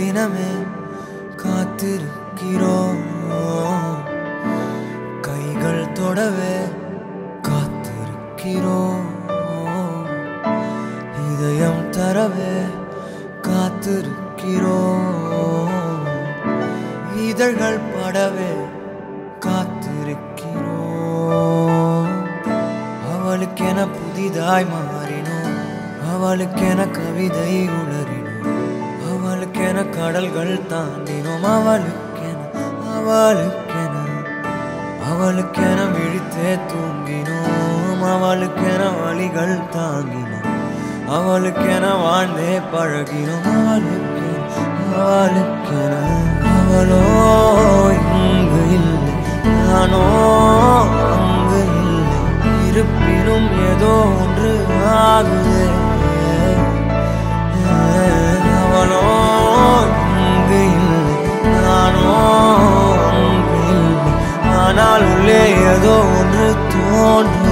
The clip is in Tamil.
தினமே காத்திருக்கிறோம் கைகள் தொடவே காத்திருக்கிறோம் இதயம் தரவே காத்திருக்கிறோம் இதழ்கள் படவே காத்திருக்கிறோம் அவளுக்கென புதிதாய் மாறினோம் அவளுக்கென கவிதை உளறினோம் அவளுக்கென கடல்கள் தாண்டினோம் அவளுக்கென அவளுக்கென அவளுக்கென விழித்தே தூங்கினோம் அவளுக்கென வழிகள் தாங்கினோம் அவளுக்கென வாழ்ந்தே பழகினோம் அவளுக்கென அவளுக்கென அவளோ இங்கு இல்லை நானோ அங்கு இல்லை இருப்பினும் ஏதோ ஒன்று ஆகுதே அவளோ இங்கு இல்லை நானோ அங்கு இல்லை ஆனால் உள்ளே ஏதோ ஒன்று தோன்று